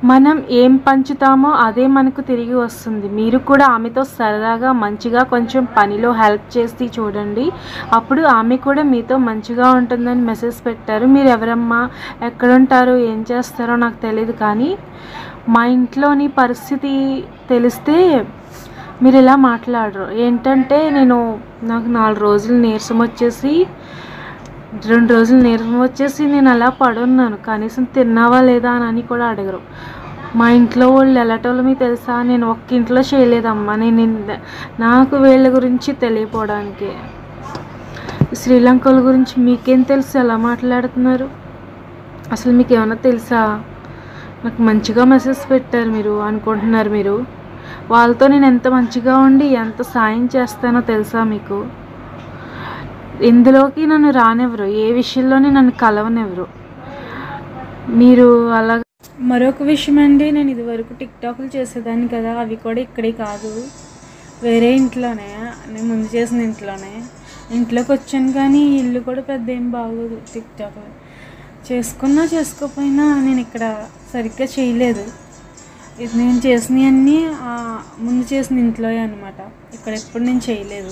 మనం ఏం పంచుతామో అదే మనకు తిరిగి వస్తుంది మీరు కూడా ఆమెతో సరదాగా మంచిగా కొంచెం పనిలో హెల్ప్ చేసి చూడండి అప్పుడు ఆమె కూడా మీతో మంచిగా ఉంటుందని మెసేజ్ పెట్టారు మీరు ఎవరమ్మా ఎక్కడుంటారు ఏం చేస్తారో నాకు తెలియదు కానీ మా ఇంట్లోని పరిస్థితి తెలిస్తే మీరు ఇలా మాట్లాడరు ఏంటంటే నేను నాకు నాలుగు రోజులు నీరసం వచ్చేసి రెండు రోజులు నీరసం వచ్చేసి నేను అలా పడున్నాను కనీసం తిన్నావా లేదా అని అని కూడా అడగరు మా ఇంట్లో వాళ్ళు ఎలాటోళ్ళు మీకు తెలుసా నేను ఒక్క ఇంట్లో చేయలేదమ్మా నేను ఇన్- నాకు వీళ్ళ గురించి తెలియపోవడానికి శ్రీలంకల గురించి మీకేం తెలుసు ఎలా మాట్లాడుతున్నారు అసలు మీకు ఏమైనా తెలుసా నాకు మంచిగా మెసేజ్ పెట్టారు మీరు అనుకుంటున్నారు మీరు వాళ్ళతో నేను ఎంత మంచిగా ఉండి ఎంత సాయం చేస్తానో తెలుసా మీకు ఇందులోకి నన్ను రానివ్వరు ఏ విషయంలోనే నన్ను కలవనివ్వరు మీరు అలా మరొక విషయం అండి నేను ఇదివరకు టిక్టాక్లు చేసేదాన్ని కదా అవి కూడా ఇక్కడే కాదు వేరే ఇంట్లోనే నేను ముందు చేసిన ఇంట్లోనే ఇంట్లోకి వచ్చాను కానీ ఈ ఇల్లు కూడా పెద్ద ఏం బాగోదు టిక్టాక్ చేసుకున్నా చేసుకోకపోయినా నేను ఇక్కడ సరిగ్గా చేయలేదు ఇది నేను చేసినవన్నీ ఆ, ముందు చేసిన ఇంట్లోనే అనమాట ఇక్కడ ఎప్పుడు నేను చేయలేదు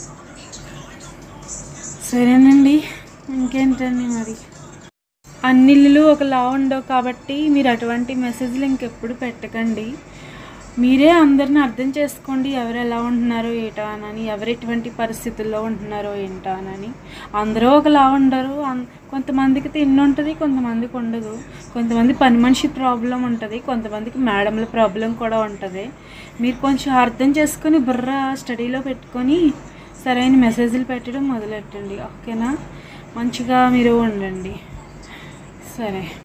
సరేనండి ఇంకేంటండి మరి అన్ని ఇల్లులు ఒకలా ఉండవు కాబట్టి మీరు అటువంటి మెసేజ్లు ఇంకెప్పుడు పెట్టకండి మీరే అందరిని అర్థం చేసుకోండి ఎవరు ఎలా ఉంటున్నారో ఏటా అని ఎవరు ఎటువంటి పరిస్థితుల్లో ఉంటున్నారో ఏంటా అని అందరూ ఒకలా ఉండరు అన్- కొంతమందికి తిండి ఉంటుంది కొంతమందికి ఉండదు కొంతమంది పని మనిషి ప్రాబ్లం ఉంటుంది కొంతమందికి మేడంల ప్రాబ్లం కూడా ఉంటుంది మీరు కొంచెం అర్థం చేసుకొని బుర్ర స్టడీలో పెట్టుకొని సరైన మెసేజ్లు పెట్టడం మొదలెట్టండి ఓకేనా మంచిగా మీరు ఉండండి సరే